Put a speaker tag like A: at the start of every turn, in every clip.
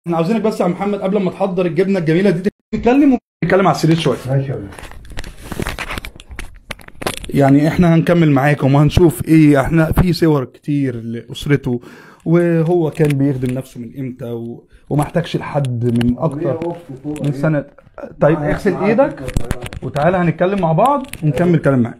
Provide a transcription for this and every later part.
A: احنا عاوزينك بس يا عم محمد قبل ما تحضر الجبنه الجميله دي نتكلم ونتكلم على السرير شويه
B: ماشي يا باشا.
A: يعني احنا هنكمل معاكم وهنشوف ايه احنا في صور كتير لاسرته وهو كان بيخدم نفسه من امتى و... وما احتاجش لحد من
B: ليا
A: اكتر
B: أخت فوق
A: من
B: أهي.
A: سنه طيب
B: معايا-
A: اغسل
B: معايا
A: ايدك
B: فكرة صغيرة.
A: وتعالى هنتكلم مع بعض ونكمل كلام معاك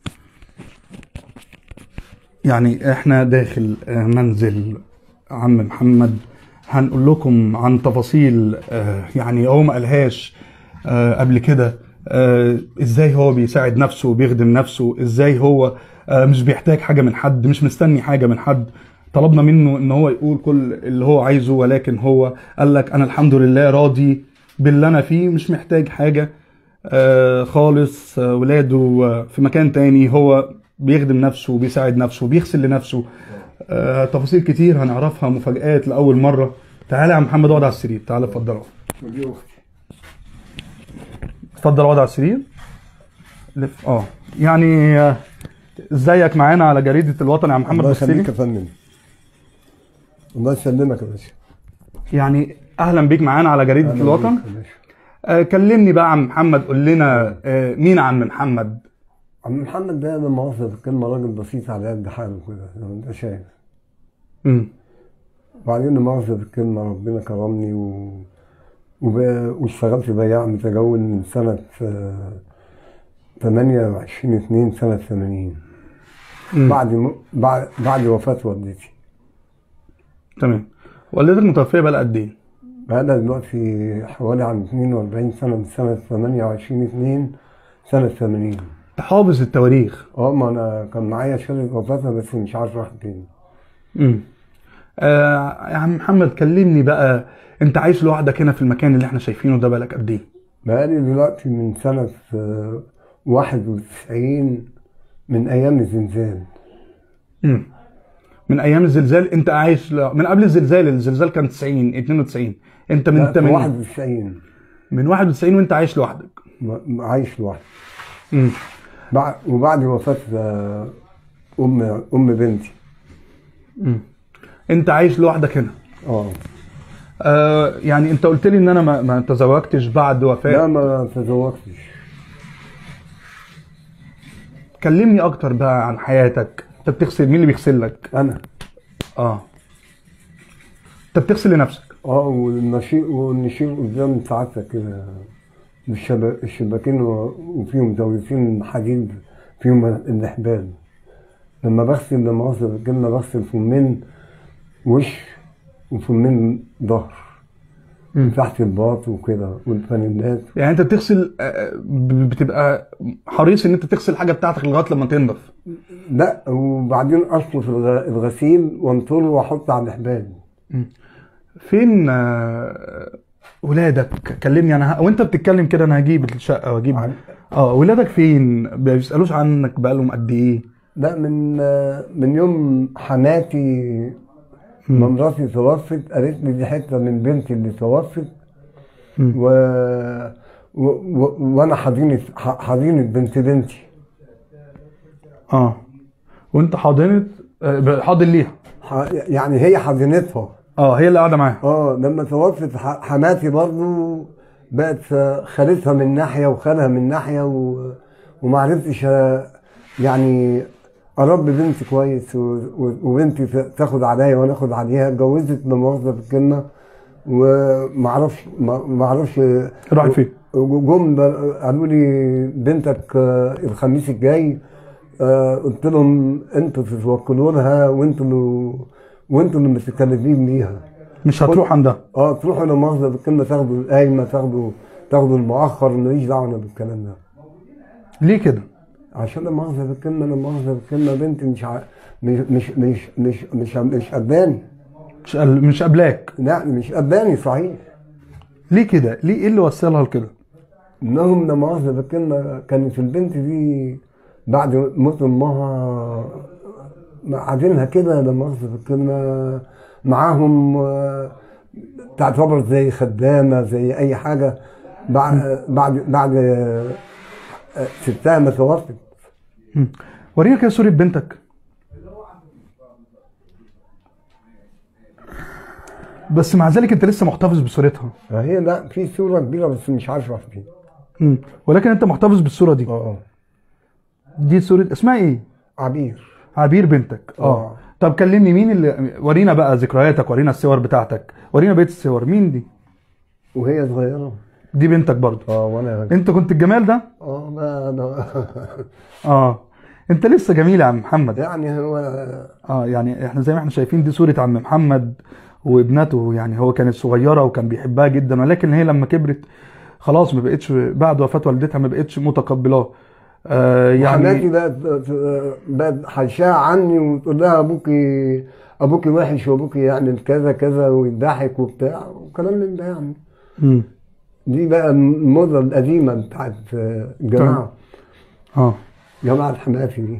A: يعني احنا داخل آه، منزل عم محمد هنقول لكم عن تفاصيل آه، يعني هو ما قالهاش آه، قبل كده آه، ازاي هو بيساعد نفسه وبيخدم نفسه ازاي هو آه، مش بيحتاج حاجه من حد مش مستني حاجه من حد طلبنا منه ان هو يقول كل اللي هو عايزه ولكن هو قال لك انا الحمد لله راضي باللي انا فيه مش محتاج حاجه آه، خالص آه، ولاده آه، في مكان تاني هو بيخدم نفسه وبيساعد نفسه وبيغسل لنفسه آه، تفاصيل كتير هنعرفها مفاجآت لأول مرة تعالى يا عم محمد اقعد على السرير تعالى اتفضل اقعد.
B: ودي أختي
A: اتفضل اقعد على السرير لف اه يعني آه، ازيك معانا على جريدة الوطن يا عم محمد
B: الله
A: بص لي
B: يخليك يا فندم الله يسلمك يا باشا
A: يعني اهلا بيك معانا على جريدة
B: أهلا
A: الوطن
B: بيك يا باشا.
A: آه، كلمني بقى عم محمد قول لنا آه، مين عم محمد
B: عم محمد ده انا مؤاخذة بالكلمة راجل بسيط على قد حاله كده زي ما انت شايف
A: مم.
B: وبعدين لا مؤاخذة بالكلمة ربنا كرمني و... وب... واشتغلت بياع متجول من سنة آه، 28 2 سنة 80
A: مم.
B: بعد م... بعد بعد وفاة والدتي
A: تمام والدتك متوفية بقى قد ايه؟
B: بقالها دلوقتي حوالي عن 42 سنة من سنة 28 2 سنة 80
A: انت حافظ التواريخ
B: اه ما انا كان معايا شهادة وفاتها بس مش عارف راحت فين
A: امم آه يا عم محمد كلمني بقى انت عايش لوحدك هنا في المكان اللي احنا شايفينه ده بقالك قد ايه؟
B: بقالي دلوقتي من سنة آه، 91 من أيام الزلزال
A: امم من ايام الزلزال انت عايش ل... من قبل الزلزال الزلزال كان 90 92 انت من
B: لا، في
A: 80
B: 91
A: من 91 وانت عايش لوحدك
B: م- عايش لوحدي
A: امم
B: بعد وبعد وفاة آه، أم أم بنتي
A: امم انت عايش لوحدك هنا
B: اه
A: آه يعني انت قلت لي ان انا ما, ما تزوجتش بعد
B: لا
A: وفاه
B: ما تزوجتش
A: كلمني اكتر بقى عن حياتك انت بتغسل مين اللي بيغسل لك؟
B: أنا
A: اه انت بتغسل لنفسك
B: اه والنشير والنشير قدام ساعتك كده بالشبا- الشباكين و- وفيهم زاويتين حديد فيهم النحبال لما بغسل لما بغسل الجبنة بغسل فمين وش وفمين ظهر
A: مم.
B: تحت الباط وكده والفانيلات
A: يعني انت بتغسل آه، ب- بتبقى حريص ان انت تغسل الحاجه بتاعتك لغايه لما تنضف
B: لا وبعدين اصرف الغ- الغسيل وانطره واحط على النحبال
A: فين آه، ولادك كلمني انا ه... وانت بتتكلم كده انا هجيب الشقه واجيب
B: عن-
A: اه ولادك فين ما بيسالوش عنك بقالهم قد ايه
B: لا من من يوم حماتي ما مراتي توفت قالت لي دي حته من بنتي اللي توفت
A: مم.
B: و... و... و... وانا حضينه ح- حضينه بنت بنتي
A: اه وانت حاضنت آه، ب- حاضن ليها
B: ح... يعني هي حضنتها
A: اه هي اللي قاعده معاها
B: اه لما توفت ح... حماتي برضو بقت خالتها من ناحيه وخالها من ناحيه و... وما عرفتش آه، يعني اربي بنتي كويس و... و... وبنتي ت- تاخد عليا وانا اخد عليها اتجوزت لا مؤاخذه بالكلمه وما اعرفش ما ما اعرفش
A: راحت فين؟
B: جم قالوا لي بنتك آه، الخميس الجاي آه، قلت لهم انتوا تتوكلوا لها وانتوا اللي وانتوا اللي متكلفين بيها
A: مش هتروح عندها
B: اه تروحوا لا مؤاخذه بالكلمه تاخدوا القايمه تاخدوا تاخدوا المؤخر ماليش دعوه انا بالكلام ده
A: ليه كده؟
B: عشان لا مؤاخذه بالكلمه لا مؤاخذه بالكلمه بنتي مش ع... مش مش مش مش مش مش قباني
A: مش قل- مش قبلاك
B: لا مش قباني صحيح
A: ليه كده؟ ليه ايه اللي وصلها لكده؟
B: انهم لا مؤاخذه بالكلمه كانت البنت دي بعد موت امها قاعدينها كده لا مؤاخذه بالكلمه معاهم آه، تعتبر زي خدامه زي اي حاجه بعد بعد بعد آه، آه، ستها ما توفت
A: مم. ورينا كده صوره بنتك بس مع ذلك انت لسه محتفظ بصورتها
B: هي لا في صوره كبيره بس مش عارف راح فين
A: مم. ولكن انت محتفظ بالصوره دي
B: اه اه
A: دي صوره اسمها ايه
B: عبير
A: عبير بنتك اه
B: آه.
A: طب كلمني مين اللي ورينا بقى ذكرياتك ورينا الصور بتاعتك ورينا بقيه الصور مين دي
B: وهي صغيره
A: دي بنتك برضه
B: اه وانا
A: انت كنت الجمال ده
B: اه لا انا
A: اه انت لسه جميل يا عم محمد
B: يعني هو
A: اه يعني احنا زي ما احنا شايفين دي صورة عم محمد وابنته يعني هو كانت صغيرة وكان بيحبها جدا ولكن هي لما كبرت خلاص ما بقتش بعد وفاة والدتها ما بقتش متقبلاه آه
B: حماتي
A: يعني
B: بقت بقت حاشاها عني وتقول لها ابوكي ابوكي وحش وابوكي يعني كذا كذا ويضحك وبتاع وكلام من ده يعني
A: مم.
B: دي بقى الموضه القديمه بتاعت الجماعه
A: اه
B: جماعه حماتي دي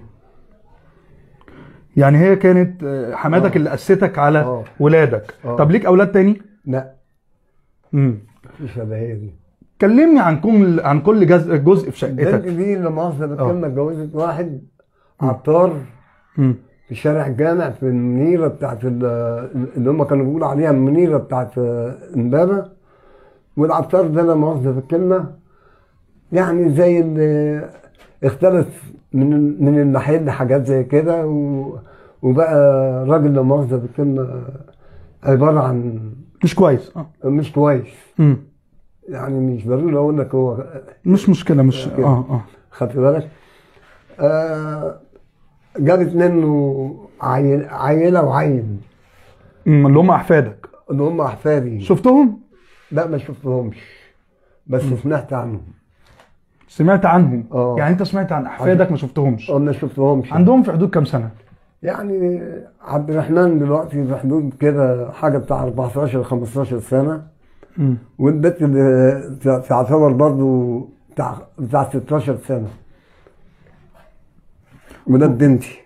A: يعني هي كانت آه، حماتك
B: آه.
A: اللي اسستك على
B: آه.
A: ولادك
B: آه.
A: طب ليك اولاد تاني
B: لا
A: مم.
B: مش شبهيه دي
A: كلمني عن كل عن كل جزء جزء في
B: البنت
A: شقتك
B: دي لما مؤاخذة بتكلم اتجوزت واحد عطار
A: مم.
B: في شارع الجامع في المنيرة بتاعت ال- اللي هم كانوا بيقولوا عليها المنيرة بتاعت امبابة والعطار ده لما مؤاخذة في الكلمة يعني زي اللي اختلف من من المحل حاجات زي كده و- وبقى راجل لما مؤاخذة في الكلمة عبارة عن
A: مش كويس اه
B: مش كويس
A: مم.
B: يعني مش ضروري اقول لك هو
A: مش مشكلة مش
B: كده.
A: اه اه
B: خدت بالك آه جابت منه عيل عيله وعيل
A: مم. اللي هم احفادك
B: اللي هم احفادي
A: شفتهم
B: لا ما شفتهمش بس سمعت عنهم
A: سمعت عنهم
B: آه.
A: يعني انت سمعت عن احفادك ما شفتهمش
B: اه ما شفتهمش
A: عندهم في حدود كام سنه
B: يعني عبد الرحمن دلوقتي في حدود كده حاجه بتاع 14 15 سنه
A: مم.
B: والبنت اللي تع- تعتبر برضو بتاع بتاع 16 سنه ولاد بنتي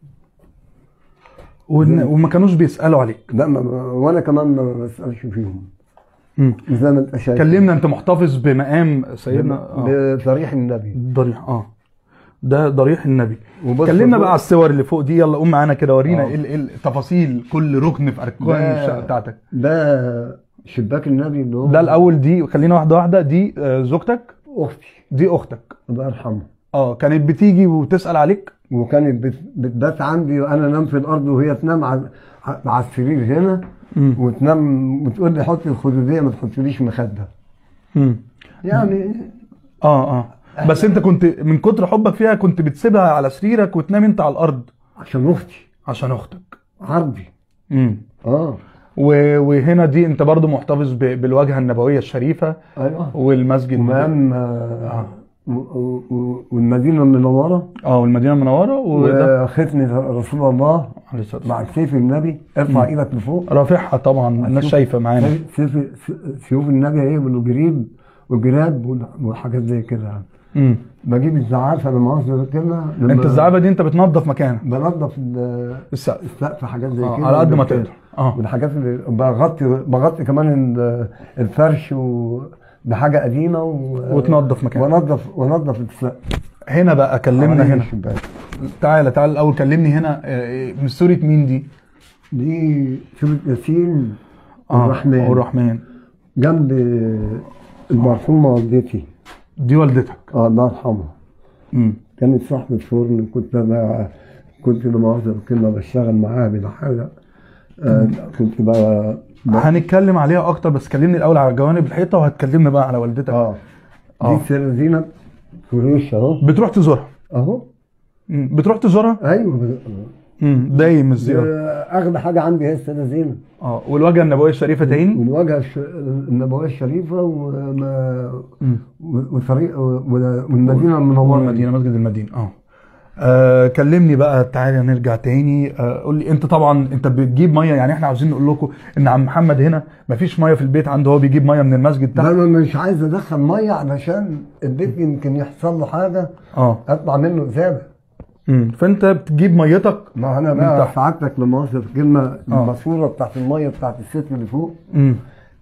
A: ون- وما كانوش بيسالوا عليك
B: لا ما ما- وانا كمان ما بسالش فيهم
A: مم.
B: زي ما انت شايف
A: كلمنا انت محتفظ بمقام سيدنا اه
B: بضريح النبي
A: ضريح اه ده ضريح النبي
B: وبص
A: كلمنا
B: فوق-
A: بقى على الصور اللي فوق دي يلا قوم معانا كده ورينا
B: آه.
A: ايه ال- ايه ال- تفاصيل كل ركن في اركان
B: ده-
A: الشقه بتاعتك
B: ده شباك النبي اللي هو
A: ده الاول دي خلينا واحده واحده دي آه، زوجتك
B: اختي
A: دي اختك
B: الله يرحمها
A: اه كانت بتيجي وتسال عليك
B: وكانت بت- بتبات عندي وانا انام في الارض وهي تنام على على السرير هنا
A: مم.
B: وتنام وتقول لي حطي الخدوديه ما تحطيليش مخده
A: مم.
B: يعني
A: اه اه بس انت كنت من كتر حبك فيها كنت بتسيبها على سريرك وتنام انت على الارض
B: عشان اختي
A: عشان اختك
B: عرضي
A: امم
B: اه
A: و- وهنا دي انت برضو محتفظ ب- بالواجهه النبويه الشريفه
B: ايوه
A: والمسجد
B: ومقام آه، و- و- و- والمدينه المنوره
A: اه والمدينه المنوره وده
B: وختنة رسول الله
A: عليه الصلاه والسلام.
B: مع سيف النبي ارفع ايدك لفوق
A: رافعها طبعا الناس
B: شوف-
A: شايفه معانا
B: سيف سيوف النبي ايه والجريب والجراب وال- وحاجات زي كده يعني.
A: امم
B: بجيب الزعافه لما مؤاخذه الكلمه لما
A: انت الزعابه دي انت بتنظف مكانها
B: بنضف ال-
A: السقف
B: السقف حاجات زي
A: آه
B: كده
A: على قد ما
B: وكده.
A: تقدر اه
B: والحاجات اللي بغطي بغطي كمان ال- الفرش و بحاجه قديمه و...
A: وتنظف مكانها
B: ونظف ونظف السقف
A: هنا بقى كلمنا
B: حوالين
A: هنا
B: الشباك.
A: تعالى تعالى الاول كلمني هنا آه، من سوره مين دي
B: دي سوره ياسين
A: اه
B: الرحمن
A: الرحمن
B: جنب المرحومه والدتي
A: دي والدتك
B: اه الله يرحمها
A: امم
B: كانت صاحبة فرن كنت انا كنت لما مؤاخذة كنا بشتغل معاها بلا حاجة آه كنت بقى بقى-
A: هنتكلم عليها اكتر بس كلمني الاول على جوانب الحيطه وهتكلمنا بقى على والدتك
B: اه
A: آه.
B: دي السيدة زينب فروش اهو
A: بتروح تزورها
B: اهو
A: مم. بتروح تزورها
B: ايوه
A: امم دايم
B: دي
A: الزياره
B: اغلى حاجة عندي هي السيدة زينب
A: اه والواجهه النبويه الشريفه تاني
B: والواجهة الش- النبوية الشريفة وما-
A: مم.
B: وطريق والمدينة المنورة
A: المدينه مسجد المدينه اه آه كلمني بقى تعالى نرجع تاني آه قول لي انت طبعا انت بتجيب ميه يعني احنا عاوزين نقول لكم ان عم محمد هنا مفيش ميه في البيت عنده هو بيجيب ميه من المسجد
B: ده
A: تحت
B: انا مش عايز ادخل ميه علشان البيت يمكن يحصل له حاجه
A: اه
B: اطلع منه ازازه
A: امم فانت بتجيب ميتك
B: ما انا
A: من
B: بقى
A: تحت.
B: سعادتك لما اوصف كلمه
A: آه.
B: الماسوره بتاعت الميه بتاعت الست اللي فوق
A: امم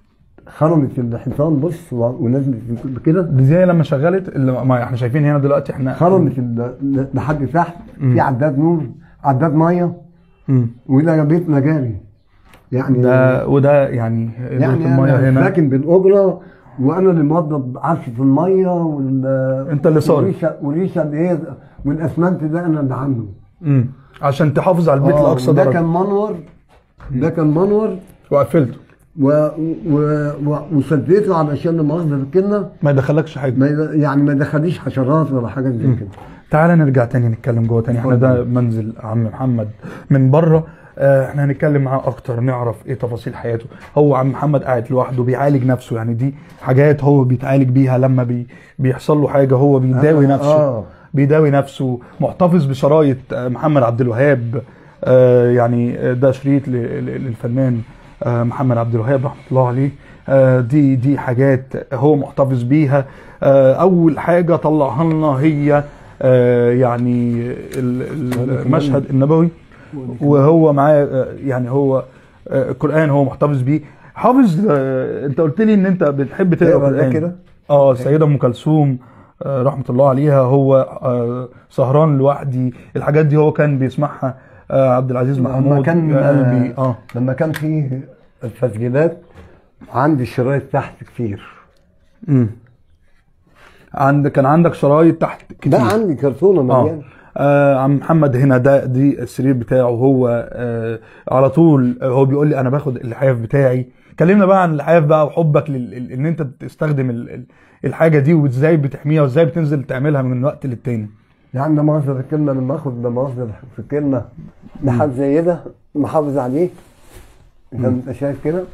B: خرمت الحيطان بص و- ونزلت كده
A: دي زي لما شغلت اللي ما احنا شايفين هنا دلوقتي احنا
B: خرمت ال- لحد تحت
A: مم.
B: في عداد نور عداد ميه
A: امم
B: والى بيتنا جاري يعني
A: ده وده يعني دورة
B: يعني
A: الميه
B: انا
A: هنا
B: ساكن بالاجره وانا اللي موضب عفش في الميه وال
A: انت اللي صارف
B: والريشه والريشه اللي هي والاسمنت ده انا اللي عامله
A: امم عشان تحافظ على البيت
B: آه،
A: لاقصى
B: ده
A: درجه
B: كان منور ده كان منور
A: وقفلته
B: و... و... و... وسديته علشان لا مؤاخذه في الكلمه
A: ما يدخلكش حاجه
B: ما ي- يعني ما يدخليش حشرات ولا حاجه زي كده
A: تعالى نرجع تاني نتكلم جوه تاني احنا ده منزل عم محمد من بره آه، احنا هنتكلم معاه اكتر نعرف ايه تفاصيل حياته هو عم محمد قاعد لوحده بيعالج نفسه يعني دي حاجات هو بيتعالج بيها لما بي بيحصل له حاجه هو بيداوي
B: آه،
A: نفسه
B: آه.
A: بيداوي نفسه محتفظ بشرايط آه، محمد عبد الوهاب آه، يعني آه، ده شريط ل- ل- للفنان آه، محمد عبد الوهاب رحمه الله عليه آه، دي دي حاجات هو محتفظ بيها آه، اول حاجه طلعها لنا هي آه، يعني ال- ال- المشهد النبوي وهو معاه آه، يعني هو آه، القران هو محتفظ بيه حافظ آه، انت قلت لي ان انت بتحب تقرا
B: تقرا ده
A: قران
B: كده؟
A: اه السيده ام كلثوم آه، رحمه الله عليها هو آه، سهران لوحدي الحاجات دي هو كان بيسمعها آه، عبد العزيز
B: لما
A: محمود
B: كان
A: يا قلبي اه
B: لما كان في التسجيلات عندي شرايط تحت كتير
A: امم عند كان عندك شرايط تحت كتير
B: ده عندي كرتونه
A: اه
B: مليان
A: آه، عم محمد هنا ده دي السرير بتاعه هو آه على طول آه، هو بيقول لي انا باخد اللحاف بتاعي كلمنا بقى عن اللحاف بقى وحبك لل... ال- ان انت تستخدم ال... ال- الحاجه دي وازاي بتحميها وازاي بتنزل تعملها من وقت للتاني
B: يعني ده مؤاخذه في الكلمه لما اخد ده مؤاخذه في الكلمه لحد زي ده محافظ عليه زي ما انت شايف كده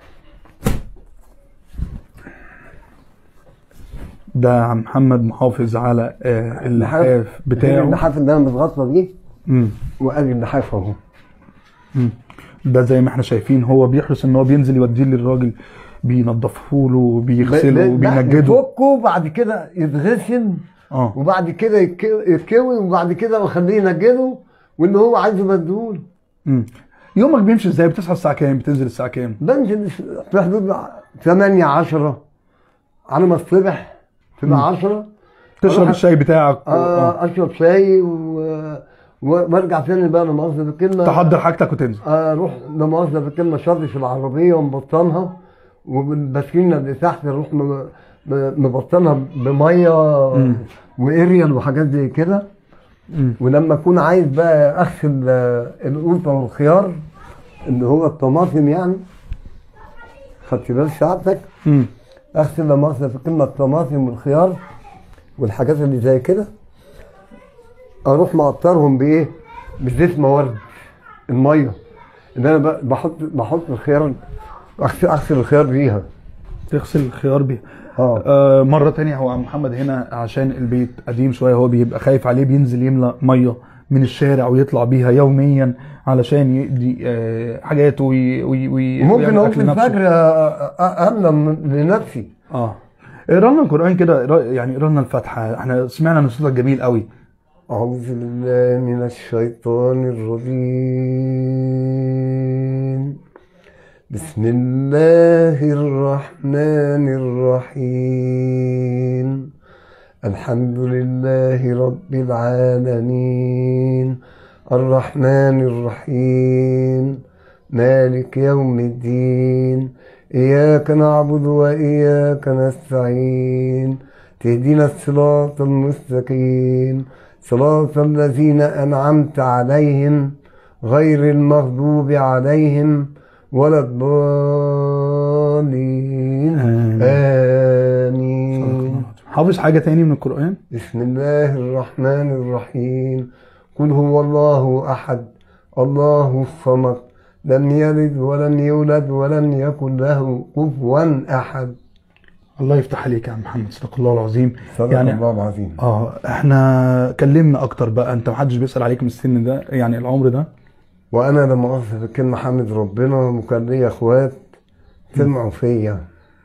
A: ده عم محمد محافظ على آه اللحاف بتاعه
B: اللحاف اللي انا متغطى بيه
A: مم.
B: وادي اللحاف اهو
A: مم. ده زي ما احنا شايفين هو بيحرص ان هو بينزل يوديه للراجل بينضفه له وبيغسله وبينجده
B: يفكه وبعد كده يتغسل
A: اه
B: وبعد كده يتك- يتكوي وبعد كده بخليه ينجده واللي هو عايزه بديهوله
A: مم. يومك بيمشي ازاي بتصحى الساعه كام بتنزل الساعه كام
B: بنزل في حدود 8 10 على ما الصبح تبقى 10
A: تشرب الشاي بتاعك و- آه.
B: آه اشرب شاي و... و- وارجع تاني بقى لا مؤاخذه بالكلمه
A: تحضر حاجتك وتنزل
B: اروح لا مؤاخذه بالكلمه شرش العربيه ومبطنها وبالبسكينه اللي تحت نروح م- م- مبطنها بميه
A: مم.
B: واريال وحاجات زي كده
A: مم.
B: ولما اكون عايز بقى اغسل آه، القوطه والخيار اللي هو الطماطم يعني خدت بال ساعتك
A: مم.
B: اغسل لا مؤاخذه في كلمه الطماطم والخيار والحاجات اللي زي كده اروح مقطرهم بايه؟ بزيت موارد الميه اللي انا ب- بحط بحط الخيار اغسل اغسل الخيار بيها
A: تغسل الخيار بيها
B: اه
A: آه مرة تانية هو عم محمد هنا عشان البيت قديم شوية هو بيبقى خايف عليه بينزل يملى مية من الشارع ويطلع بيها يوميا علشان يقضي آه حاجاته وي وي وي
B: ممكن
A: ويعمل
B: اقوم
A: أكل
B: في
A: لنفسه.
B: الفجر أ- أ- املى من- لنفسي
A: اه اقرا لنا القرآن كده اقرا- يعني اقرا لنا الفاتحة احنا سمعنا ان صوتك جميل قوي
B: أعوذ بالله من الشيطان الرجيم بسم الله الرحمن الرحيم الحمد لله رب العالمين الرحمن الرحيم مالك يوم الدين إياك نعبد وإياك نستعين تهدينا الصراط المستقيم صراط الذين أنعمت عليهم غير المغضوب عليهم ولا الضالين
A: آمين.
B: آمين
A: حافظ حاجة تاني من القرآن
B: بسم الله الرحمن الرحيم قل هو الله أحد الله الصمد لم يلد ولم يولد ولم يكن له كفوا أحد
A: الله يفتح عليك يا عم محمد صدق الله العظيم
B: صدق
A: يعني
B: الله العظيم
A: اه احنا كلمنا اكتر بقى انت محدش بيسأل عليك من السن ده يعني العمر ده
B: وانا لما اقف في الكلمه حامد ربنا وكان ليا اخوات سمعوا فيا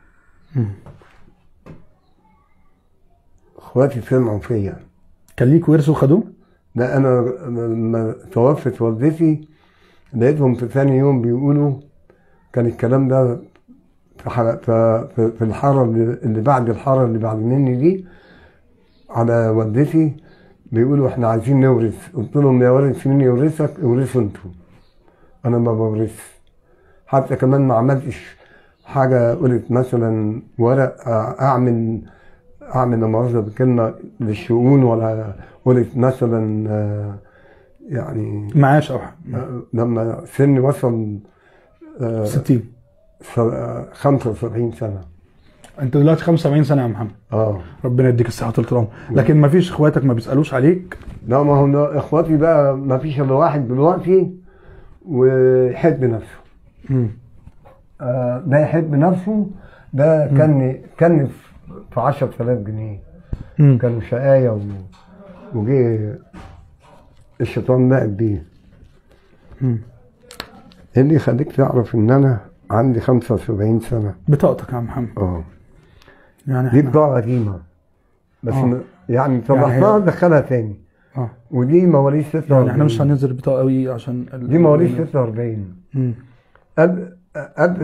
B: اخواتي سمعوا فيا
A: كان ليك ورث وخدوه
B: لا انا لما توفت والدتي لقيتهم في ثاني يوم بيقولوا كان الكلام ده في حر- في- في- في الحاره اللي اللي بعد الحاره اللي بعد مني دي على والدتي بيقولوا احنا عايزين نورث قلت لهم يا وارث مين يورثك اورثوا انتوا انا ما بورث حتى كمان ما عملتش حاجه قلت مثلا ورق آه، اعمل اعمل لا مؤاخذه بالكلمه للشؤون ولا قلت مثلا آه، يعني
A: معاش او حاجة.
B: آه، لما سني وصل آه،
A: 60
B: س- آه، 75 سنه
A: انت دلوقتي 75 سنه يا محمد
B: اه
A: ربنا يديك الصحه والكرامه لكن ما فيش اخواتك ما بيسالوش عليك
B: لا ما هو ده اخواتي بقى ما فيش الا واحد دلوقتي ويحب نفسه
A: مم.
B: آه، ده يحب نفسه ده كان كان في 10000 جنيه
A: مم.
B: كان شقاية و... وجه الشيطان لعب بيه
A: مم.
B: ايه اللي يخليك تعرف ان انا عندي 75 سنة
A: بطاقتك يا عم محمد
B: اه
A: يعني
B: دي
A: احنا
B: بضاعة قديمة بس
A: آه.
B: م- يعني
A: يعني
B: طلعتها
A: هي-
B: دخلها تاني
A: اه
B: ودي مواليد 46
A: يعني احنا مش هننزل البطاقه قوي عشان ال-
B: دي مواليد 46
A: مم.
B: قبل قبل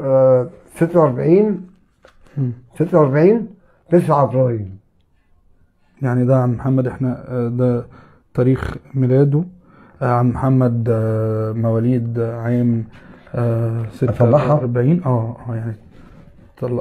B: 46
A: مم.
B: 46 9 ابراهيم
A: يعني ده عم محمد احنا آه، ده تاريخ ميلاده آه، عم محمد آه، مواليد عام آه،
B: أطلعها؟
A: 46 اه اه يعني طلع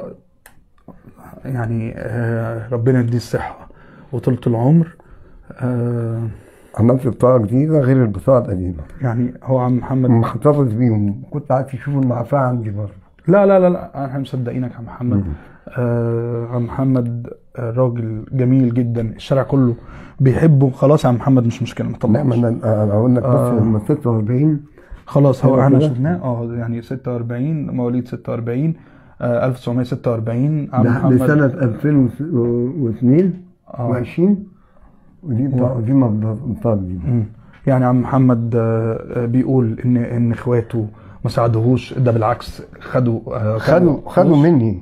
A: يعني آه، ربنا يديه الصحة وطولة العمر آه،
B: عملت بطاقة جديدة غير البطاقة القديمة
A: يعني هو عم محمد
B: محتفظ بيهم كنت عايز تشوف المعفاة عندي برضه
A: لا لا لا لا احنا مصدقينك يا عم محمد آه عم محمد آه، راجل جميل جدا الشارع كله بيحبه خلاص يا عم محمد مش مشكلة ما
B: لا ما
A: تطلعش
B: انا أنا اقول لك بس
A: آه.
B: لما 46
A: خلاص هو
B: حلو
A: احنا
B: كده.
A: شفناه اه يعني 46 مواليد 46 آه 1946 عم
B: ده
A: محمد
B: لسنة 2002
A: اه
B: و20 ودي بطاقة دي ما بطاقة دي
A: مم. يعني عم محمد آه آه، بيقول ان ان اخواته ما ساعدوهوش ده بالعكس خدوا آه
B: خدوا خدوا
A: فلوس.
B: مني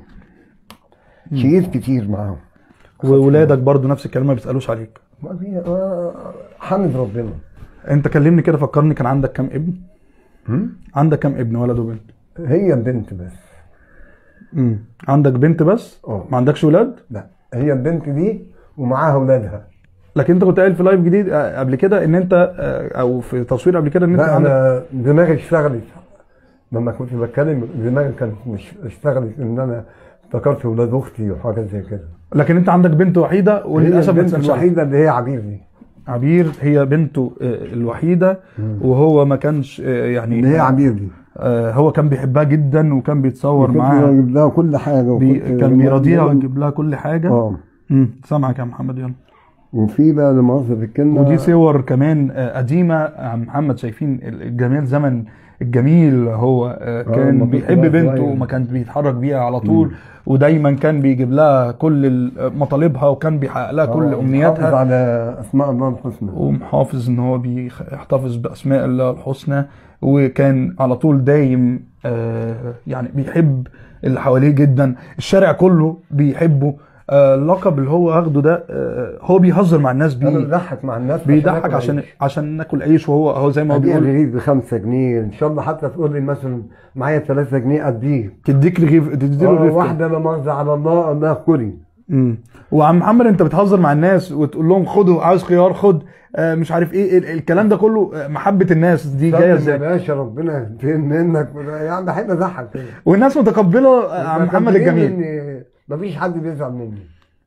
B: شقيت كتير معاهم
A: وولادك برضو نفس الكلام ما بيسالوش عليك
B: ما في آه، حمد ربنا
A: انت كلمني كده فكرني كان عندك كام ابن
B: هم؟
A: عندك كام ابن ولد وبنت
B: هي بنت بس
A: امم عندك بنت بس
B: اه.
A: ما عندكش ولاد
B: لا هي البنت دي ومعاها اولادها
A: لكن انت كنت قايل في لايف جديد آه، قبل كده ان انت آه، او في تصوير قبل كده ان انت
B: لا
A: عندك
B: انا دماغي اشتغلت لما كنت بتكلم دماغي كانت مش اشتغلت ان انا افتكرت ولاد اختي وحاجات زي كده
A: لكن انت عندك بنت وحيده
B: هي
A: وللاسف ما
B: البنت
A: تسالش عليها.
B: الوحيده اللي هي عبير دي
A: عبير هي بنته آه، الوحيده وهو ما كانش آه، يعني
B: اللي هي عبير دي
A: آه، هو كان بيحبها جدا وكان بيتصور
B: كنت
A: معاها
B: بجيب لها كل حاجه
A: بي
B: وكنت
A: كان بيراضيها
B: لما-
A: ويجيب لها كل حاجه
B: اه
A: امم سامعك يا محمد يلا
B: وفي بقى لما مؤاخذه في الكلمه
A: ودي صور كمان آه، قديمه عم محمد شايفين الجمال زمن الجميل هو آه،
B: لما
A: كان
B: كنت
A: بيحب
B: بقى
A: بنته
B: صغير.
A: وما كان بيتحرك بيها على طول ودايما كان بيجيب لها كل ال- مطالبها وكان بيحقق لها كل
B: آه، محافظ
A: امنياتها
B: على اسماء الله الحسنى
A: ومحافظ ان هو بيحتفظ باسماء الله الحسنى وكان على طول دايم آه، يعني بيحب اللي حواليه جدا الشارع كله بيحبه آه، اللقب اللي هو واخده ده آه، هو بيهزر مع الناس
B: انا
A: بيه
B: بضحك مع الناس
A: بيضحك
B: آكل
A: عشان
B: عيش.
A: عشان ناكل عيش وهو هو زي ما هو
B: ابيع
A: بيقول
B: رغيف ب 5 جنيه ان شاء الله حتى تقول لي مثلا معايا 3 جنيه اديك
A: تديك رغيف تديله
B: آه،
A: رغيف كده.
B: واحده لا مؤاخذه على الله الله كلي
A: مم. وعم محمد انت بتهزر مع الناس وتقول لهم خدوا عاوز خيار خد آه، مش عارف ايه ال- الكلام ده كله آه، محبه الناس دي جايه
B: يا
A: ازاي
B: باشا ربنا ينتقم منك يعني بحب اضحك كده
A: والناس متقبله آه، عم محمد الجميل
B: ان مفيش حد بيزعل مني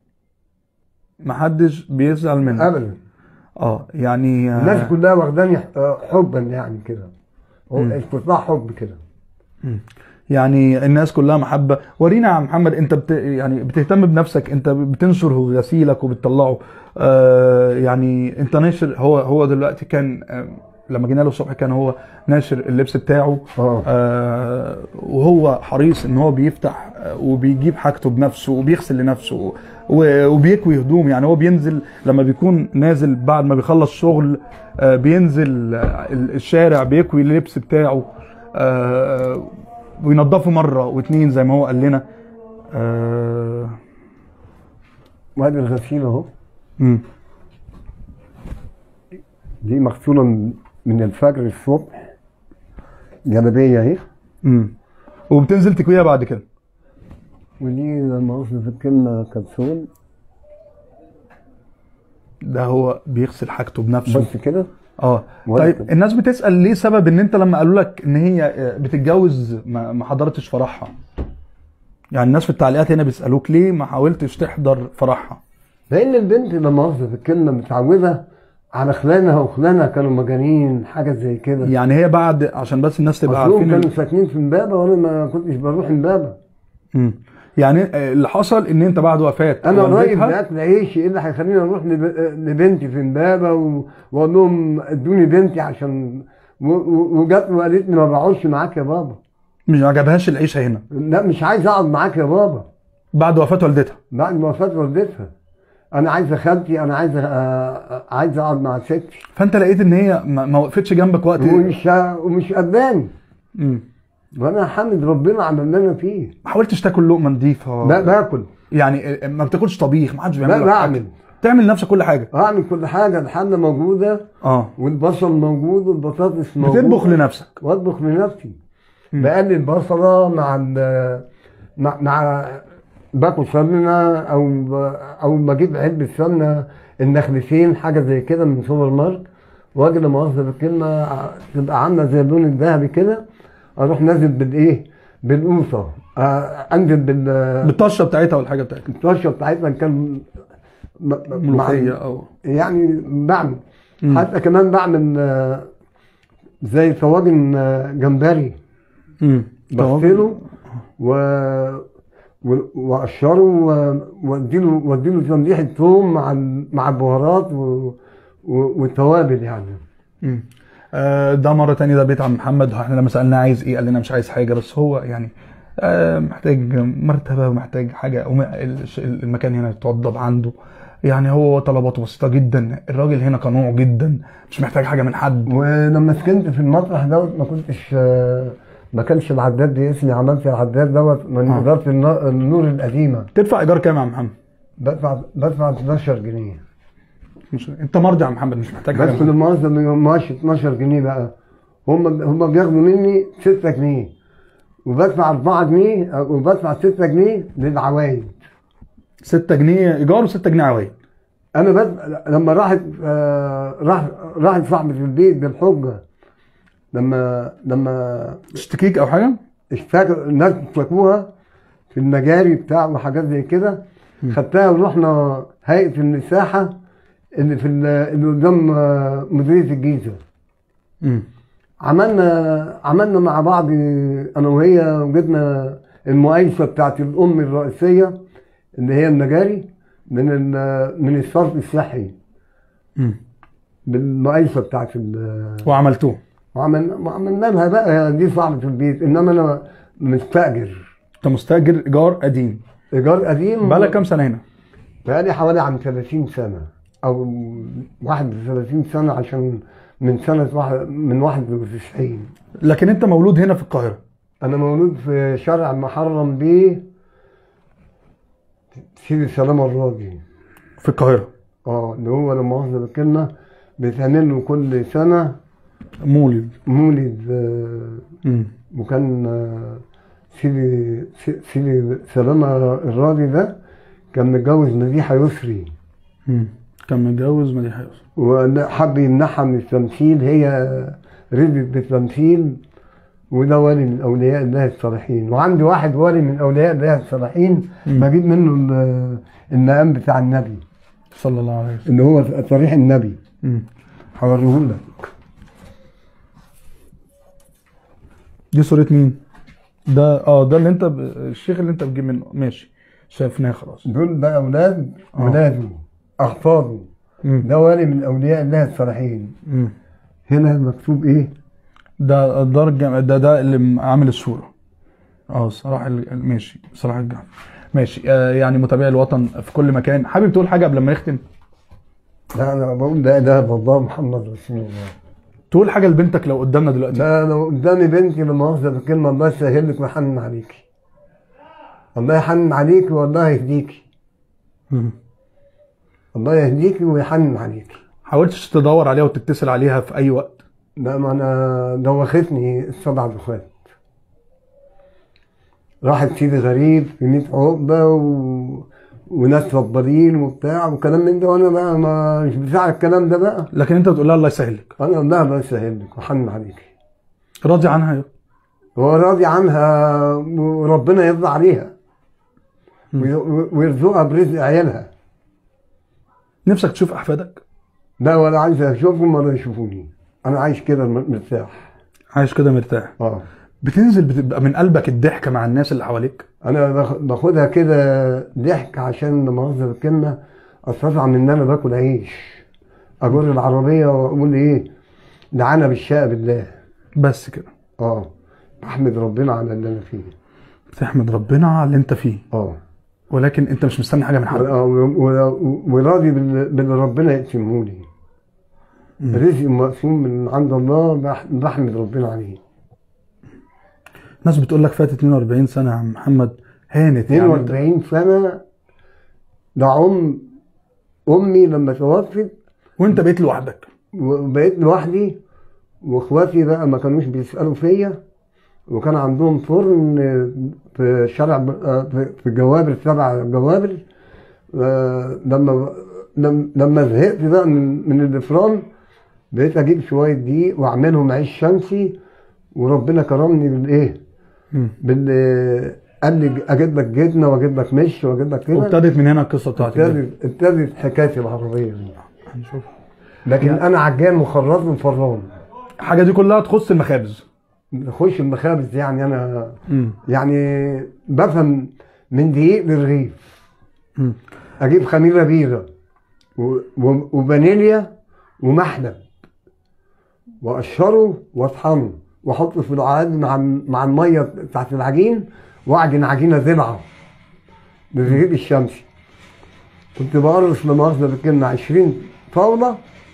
A: محدش بيزعل منه
B: ابدا
A: اه يعني آه،
B: الناس كلها واخداني آه، حبا يعني كده هو استطلاع حب كده
A: يعني الناس كلها محبه ورينا يا عم محمد انت بت يعني بتهتم بنفسك انت بتنشر غسيلك وبتطلعه آه يعني انت ناشر هو هو دلوقتي كان آه لما جينا له الصبح كان هو ناشر اللبس بتاعه
B: اه
A: آه وهو حريص ان هو بيفتح آه، وبيجيب حاجته بنفسه وبيغسل لنفسه و- وبيكوي هدوم يعني هو بينزل لما بيكون نازل بعد ما بيخلص شغل آه، بينزل آه، الشارع بيكوي اللبس بتاعه آه، وينضفه مره واتنين زي ما هو قال لنا آه،
B: وادي الغسيل اهو
A: مم.
B: دي مغسوله من- من الفجر الصبح جلابيه اهي
A: مم. وبتنزل تكويها بعد كده
B: ودي لما اوصل في الكلمه كبسول
A: ده هو بيغسل حاجته بنفسه
B: بس كده
A: اه
B: مرتب.
A: طيب الناس بتسال ليه سبب ان انت لما قالوا لك ان هي آه، بتتجوز ما ما حضرتش فرحها يعني الناس في التعليقات هنا بيسالوك ليه ما حاولتش تحضر فرحها
B: لان البنت لما مؤاخذه في الكلمه متعوده على خلانها وخلانها كانوا مجانين حاجه زي كده
A: يعني هي بعد عشان بس الناس تبقى
B: اصلهم
A: عارفين
B: كانوا
A: ال-
B: ساكنين في امبابه وانا ما كنتش بروح امبابه
A: مم. يعني آه، اللي حصل ان انت بعد وفاه
B: انا قريب
A: والدتها-
B: لاكل عيشي ايه اللي هيخليني اروح لب- لبنتي في امبابه و- واقول لهم ادوني بنتي عشان و- و- وجت وقالت لي ما بقعدش معاك يا بابا
A: مش عجبهاش العيشه هنا
B: لا مش عايز اقعد معاك يا بابا
A: بعد وفاه والدتها
B: بعد ما وفاه والدتها انا عايزه خالتي انا عايزه آه، عايز اقعد مع ستي
A: فانت لقيت ان هي ما ما وقفتش جنبك وقت
B: ومش ومش قدامي
A: مم.
B: وانا حامد ربنا على اللي انا فيه
A: ما حاولتش تاكل لقمه نظيفه
B: ب- باكل
A: يعني ما بتاكلش طبيخ ما حدش
B: لا
A: بيعمل لك
B: بعمل
A: أكل. تعمل لنفسك كل حاجه
B: اعمل كل حاجه الحله موجوده
A: اه
B: والبصل موجود والبطاطس موجود
A: بتطبخ لنفسك
B: واطبخ لنفسي
A: مم.
B: بقلي البصله مع ال مع, مع باكل سمنه او ب- او بجيب علبه سمنه النخلتين حاجه زي كده من سوبر ماركت واجي لما اوصل الكلمه ع- تبقى عامله زي اللون الذهبي كده اروح نازل بالايه بالقوطه آه، انزل بال
A: بالطشه بتاعتها والحاجه بتاعتها
B: الطشه بتاعتنا كان م- م- مع-
A: ملوخيه او
B: يعني بعمل
A: مم.
B: حتى كمان بعمل آه، زي طواجن آه، جمبري
A: امم
B: بغسله و و- واقشره و- واديله واديله تمليح الثوم مع ال- مع البهارات و- و- والتوابل يعني
A: مم. آه، ده مره تانية ده بيت عم محمد احنا لما سالناه عايز ايه قال لنا مش عايز حاجه بس هو يعني آه، محتاج مرتبه ومحتاج حاجه وم- الش- المكان هنا يتوضب عنده يعني هو طلباته بسيطه جدا الراجل هنا قنوع جدا مش محتاج حاجه من حد
B: ولما سكنت في المطرح دوت ما كنتش آه، ما كانش العداد دي اسمي عملت العداد دوت من
A: آه.
B: اداره الن- النور القديمه
A: تدفع ايجار كام يا عم محمد
B: بدفع بدفع 12 جنيه
A: مش انت مرضي يا عم محمد مش محتاج حاجه
B: بس
A: من حد.
B: لما اوصل ماشي 12 جنيه بقى هم هم بياخدوا مني 6 جنيه وبدفع 4 جنيه وبدفع 6 جنيه للعوايد
A: 6 جنيه ايجار و6 جنيه عوايد
B: انا بد... لما راحت آه راح راحت صاحبة البيت بالحجه لما لما
A: تشتكيك او حاجه
B: اشتكى الناس اشتكوها في المجاري بتاع وحاجات زي كده خدتها ورحنا هيئه المساحه اللي في ال- اللي قدام آه، مديريه الجيزه
A: امم
B: عملنا عملنا مع بعض انا وهي وجبنا المقايسه بتاعت الام الرئيسيه اللي هي المجاري من ال- من الصرف الصحي
A: امم
B: بالمقايسه بتاعت ال-
A: وعملتوه
B: وعملنا وعملنا لها بقى دي صاحبه البيت انما انا مستاجر
A: انت مستاجر ايجار قديم
B: ايجار قديم
A: بقالك كام سنه هنا
B: بقالي حوالي عن 30 سنه او 31 سنه عشان من سنه واحد من 91
A: لكن انت مولود هنا في القاهره
B: انا مولود في شارع محرم بيه سيدي سلام الراجي
A: في القاهره
B: اه اللي هو لما مؤاخذة بالكلمة بيتعمل له كل سنة
A: مولد
B: مولد آه،
A: امم
B: وكان آه، سيدي سي- سيدي سلامة الراضي ده كان متجوز مديحة يسري
A: امم كان متجوز مديحه يوسف
B: وحب يمنعها من التمثيل هي رضيت بالتمثيل وده ولي من اولياء الله الصالحين وعندي واحد ولي من اولياء الله الصالحين
A: مم.
B: بجيب منه ال- المقام بتاع النبي
A: صلى الله عليه وسلم
B: اللي هو صريح النبي
A: امم
B: هوريه لك
A: دي صورة مين؟ ده اه ده اللي انت ب... الشيخ اللي انت بتجيب منه ماشي شايفناه خلاص
B: دول بقى اولاد
A: آه.
B: ولاده احفاده
A: مم.
B: ده ولي من اولياء الله الصالحين
A: مم.
B: هنا مكتوب ايه
A: ده دار الجامع ده ده اللي م- عامل الصورة اه صلاح ال... ماشي صلاح الجامع ماشي آه يعني متابعي الوطن في كل مكان حابب تقول حاجة قبل ما نختم
B: لا انا بقول ده ده بابا محمد رسول الله
A: تقول حاجة لبنتك لو قدامنا دلوقتي
B: ده لو قدامي بنتي لما مؤاخذة بالكلمة الله يسهل لك ويحنن عليكي الله يحنن عليكي والله يهديكي
A: مم.
B: الله يهديكي ويحنن عليكي
A: حاولتش تدور عليها وتتصل عليها في اي وقت
B: ده ما انا دوختني السبع دخات راحت سيدي غريب في 100 عقبة و... وناس ربانيين وبتاع وكلام من ده وانا بقى ما مش بتاع الكلام ده بقى
A: لكن انت بتقول لها الله يسهل لك
B: انا لا بس لك وحن عليكي
A: راضي عنها يا
B: هو راضي عنها وربنا يرضى عليها وي- ويرزقها برزق عيالها
A: نفسك تشوف احفادك
B: لا ولا عايز اشوفهم ولا يشوفوني انا عايش كده م- مرتاح
A: عايش كده مرتاح
B: اه
A: بتنزل بتبقى من قلبك الضحكه مع الناس اللي حواليك
B: انا باخ- باخدها كده ضحك عشان لما اهزر الكلمه استطعم من ان انا باكل عيش اجر العربيه واقول ايه دعانا بالشاء بالله
A: بس كده
B: اه احمد ربنا على اللي انا فيه
A: تحمد ربنا على اللي انت فيه
B: اه
A: ولكن انت مش مستني حاجه من حد
B: و- و- وراضي بال- باللي ربنا يقسمه لي رزق مقسوم من عند الله بح- بحمد ربنا عليه
A: ناس بتقول لك فات 42 سنه يا عم محمد هانت يعني انت
B: 42 سنه ده عم امي لما توفت
A: وانت بقيت لوحدك
B: وبقيت لوحدي واخواتي بقى ما كانوش بيسالوا فيا وكان عندهم فرن في شارع في- في جوابر تبع جوابر آه، لما لما- لما زهقت بقى من من الافران بقيت اجيب شويه دقيق واعملهم عيش شمسي وربنا كرمني بالايه؟
A: مم.
B: بال قال لي اجيب لك جبنه واجيب لك مش واجيب لك كده
A: وابتدت من هنا القصه بتاعتك دي.
B: ابتدت ابتدت حكايه العربيه دي
A: هنشوف
B: لكن انا عجان وخراط وفران
A: الحاجه دي كلها تخص المخابز
B: نخش المخابز يعني انا
A: مم.
B: يعني بفهم من دقيق للرغيف
A: مم.
B: اجيب خميره بيضه و- و- وفانيليا ومحلب واقشره واطحنه واحطه في العاد مع مع الميه بتاعت العجين واعجن عجينه زبعه بالرغيف الشمسي كنت بقرص لمؤاخذه بالكلمه 20 طاوله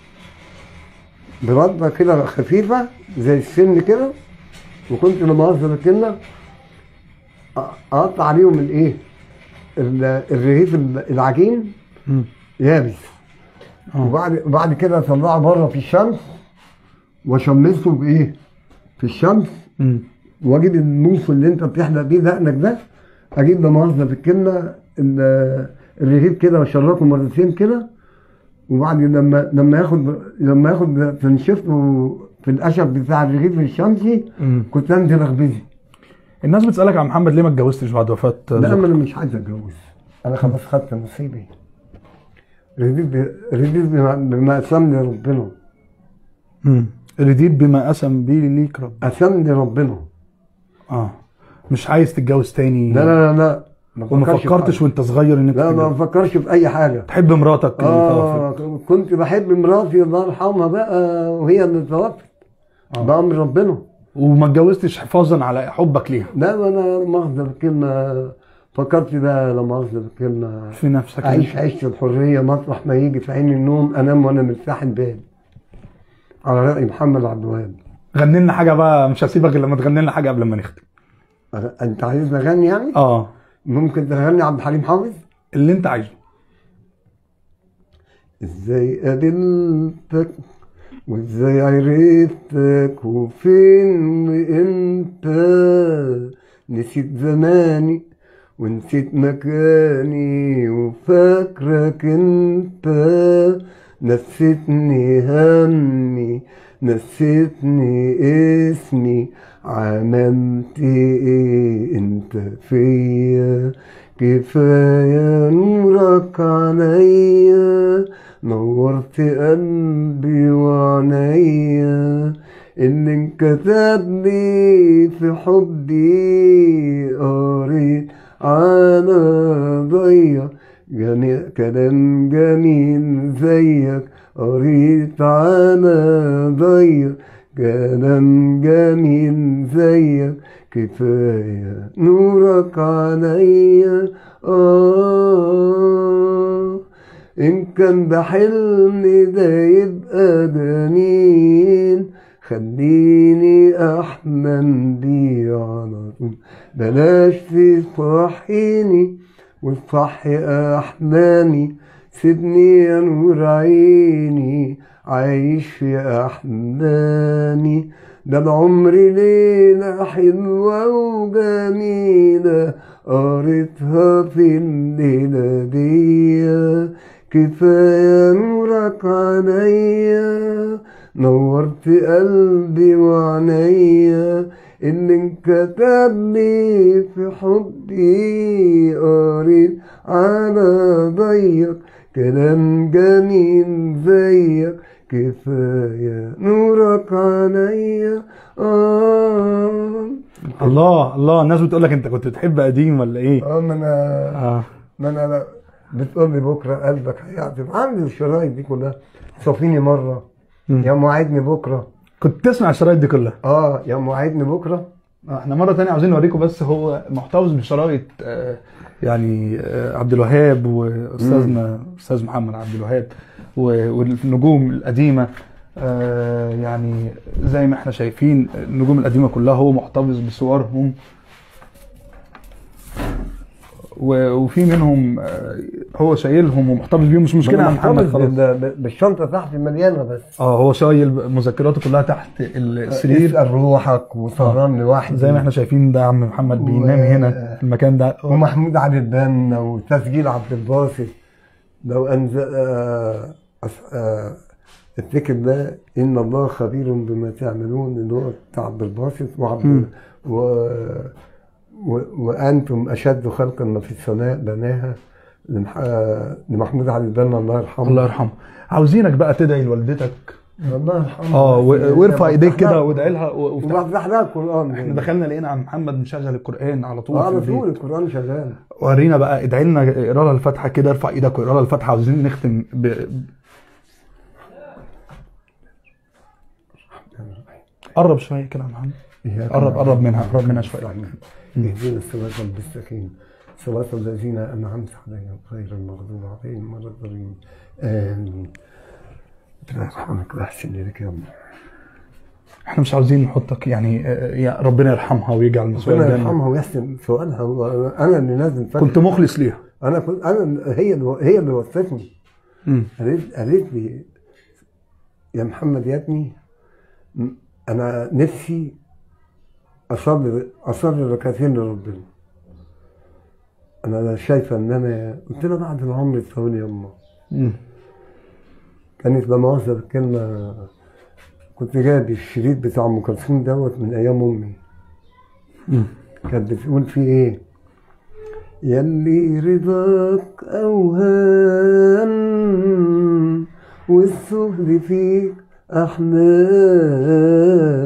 B: برده كده خفيفه زي السن كده وكنت لمؤاخذه بالكلمه أ- اقطع عليهم الايه ال- الرغيف ال- العجين
A: مم.
B: يابس
A: آه.
B: وبعد بعد كده اطلعه بره في الشمس واشمسه بايه؟ في الشمس
A: مم.
B: واجيب النوف اللي انت بتحلق بيه دقنك ده اجيب لا مؤاخذه في الكلمه ال- الرغيف كده واشركه مرتين كده وبعد لما لما ياخد لما ياخد تنشفه في القشب بتاع الرغيف الشمسي
A: مم.
B: كنت انزل اخبزه
A: الناس بتسالك يا عم محمد ليه ما اتجوزتش بعد وفاه
B: لا
A: زوجتك؟
B: ما انا مش عايز اتجوز انا خلاص خدت نصيبي رضيت ب- رضيت بما بما قسمني ربنا
A: مم. رديت بما قسم بيه ليك رب
B: قسمني ربنا
A: اه مش عايز تتجوز تاني
B: لا لا لا لا ما
A: وما
B: بفكرش في
A: فكرتش
B: حاجة.
A: وانت صغير انك
B: لا ما
A: تتجوز
B: بفكرش في اي حاجه
A: تحب مراتك اللي توفت
B: اه كنت بحب مراتي الله يرحمها بقى وهي اللي توفت
A: آه.
B: بأمر ربنا
A: وما اتجوزتش حفاظا على حبك ليها
B: لا ما انا مؤاخذه بالكلمه فكرت بقى لا مؤاخذه بالكلمه
A: في نفسك
B: اعيش عيشه الحريه مطرح ما يجي في عين النوم انام وانا مرتاح البال على راي محمد عبد الوهاب
A: غني لنا حاجه بقى مش هسيبك الا لما تغني لنا حاجه قبل ما نختم
B: أه، انت عايزني اغني يعني؟
A: اه
B: ممكن تغني عبد الحليم حافظ؟
A: اللي انت عايزه
B: ازاي قابلتك وازاي عرفتك وفين وامتى نسيت زماني ونسيت مكاني وفاكرك انت نسيتني همي نسيتني اسمي عملت ايه انت فيا كفاية نورك عليا نورت قلبي وعينيا اللي انكتب لي في حبي قريت على ضيق جميع كلام جميل زيك قريت على ضيق كلام جميل زيك كفاية نورك عليا آه إن كان ده حلم ده يبقى جميل خليني أحلم بيه على طول بلاش تصحيني وتصحي أحلامي سيبني يا نور عيني عايش في أحلامي ده العمر ليلة حلوة وجميلة قريتها في الليلة دي كفاية نورك عليا نورت قلبي وعينيا اللي انكتب لي في حبي قريت على ضيق كلام جميل زيك كفاية نورك عليا آه
A: الله الله الناس بتقول لك انت كنت بتحب قديم ولا ايه
B: اه ما انا
A: اه
B: ما انا بتقول لي بكره قلبك هيعزف عندي الشرايط دي كلها صافيني مره
A: مم.
B: يا موعدني بكره
A: كنت تسمع الشرايط دي كلها
B: اه يا موعدني بكره
A: آه، احنا مره تانية عاوزين نوريكم بس هو محتفظ بشرايط آه، يعني آه، عبد الوهاب واستاذنا استاذ محمد عبد الوهاب و- والنجوم القديمه آه، يعني زي ما احنا شايفين النجوم القديمه كلها هو محتفظ بصورهم و- وفي منهم آه، هو شايلهم ومحتفظ بيهم مش مشكله يا محمد
B: محتفظ
A: خلاص
B: بال- بال- بالشنطه تحتي مليانه بس
A: اه هو شايل مذكراته كلها تحت السرير
B: اسال روحك وسهران لوحدي
A: زي ما احنا شايفين ده عم محمد بينام
B: و-
A: هنا في المكان ده
B: ومحمود علي البنا وتسجيل عبد الباسط لو انزل آه أس- آه الفكر ده ان الله خبير بما تعملون اللي هو بتاع عبد الباسط وعبد
A: مم.
B: و و وانتم اشد خلقا ما في السماء بناها لمح- آه، لمحمود علي البنا الله يرحمه
A: الله يرحمه عاوزينك بقى تدعي لوالدتك
B: الله يرحمه
A: اه و- وارفع ايديك كده وادعي لها و- وافتح
B: وبفتح لها القران
A: احنا دخلنا لقينا عم محمد مشغل القران على طول
B: آه،
A: في
B: على
A: البيت.
B: طول القران شغال
A: ورينا بقى ادعي لنا اقرا لها الفاتحه كده ارفع ايدك واقرا لها الفاتحه عاوزين نختم ب... قرب شويه كده يا محمد
B: إياك
A: قرب-
B: نعبد
A: قرب منها،
B: وإياك
A: قرب منها شوية.
B: نستعين. اهدنا الصراط المستقيم صراط الذين انعمت عليهم غير المغضوب عليهم ولا الضالين امين رحمك واحسن اليك يا رب
A: احنا مش عاوزين نحطك يعني آه، يا ربنا يرحمها ويجعل مسؤول
B: ربنا
A: الجنه
B: يرحمها ويحسن سؤالها وأنا- انا اللي نازل فتح
A: كنت مخلص ليها
B: انا كنت انا هي اللي هي اللي وصتني
A: مم.
B: قالت قالت لي يا محمد يا ابني م- انا نفسي اصلي اصلي ركعتين لربنا انا شايفه ان انا قلت لها بعد العمر الطويل يا امه
A: مم.
B: كانت لا مؤاخذه بالكلمه كنت جايب الشريط بتاع ام كلثوم دوت من ايام امي
A: مم.
B: كانت بتقول فيه ايه يلي رضاك اوهام والسهل فيك احلام